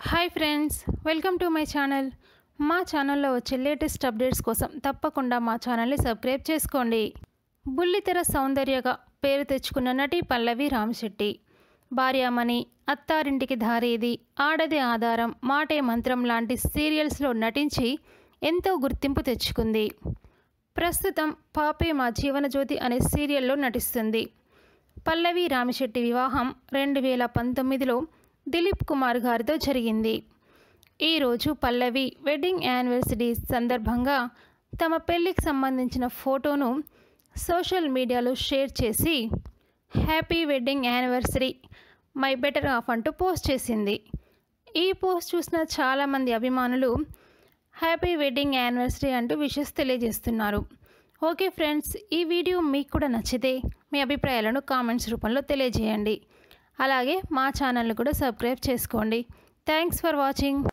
hi friends welcome to my channel మా ఛానల్లో వచ్చే లేటెస్ట్ అప్డేట్స్ కోసం తప్పకుండా మా ఛానల్ని సబ్స్క్రైబ్ చేసుకోండి బుల్లితెర సౌందర్యగా పేరు తెచ్చుకున్న నటి పల్లవి రామశెట్టి భార్యామణి అత్తారింటికి దారేది ఆడది ఆధారం మాటే మంత్రం లాంటి సీరియల్స్లో నటించి ఎంతో గుర్తింపు తెచ్చుకుంది ప్రస్తుతం పాపే మా జీవనజ్యోతి అనే సీరియల్లో నటిస్తుంది పల్లవి రామిశెట్టి వివాహం రెండు వేల పంతొమ్మిదిలో దిలీప్ కుమార్ గారితో జరిగింది ఈరోజు పల్లవి వెడ్డింగ్ యానివర్సరీ సందర్భంగా తమ పెళ్లికి సంబంధించిన ఫోటోను సోషల్ మీడియాలో షేర్ చేసి happy wedding anniversary my better half అంటూ పోస్ట్ చేసింది ఈ పోస్ట్ చూసిన చాలామంది అభిమానులు హ్యాపీ వెడ్డింగ్ యానివర్సరీ అంటూ విషెస్ తెలియజేస్తున్నారు ఓకే ఫ్రెండ్స్ ఈ వీడియో మీకు కూడా నచ్చితే మీ అభిప్రాయాలను కామెంట్స్ రూపంలో తెలియజేయండి అలాగే మా ఛానల్ని కూడా సబ్స్క్రైబ్ చేసుకోండి థ్యాంక్స్ ఫర్ వాచింగ్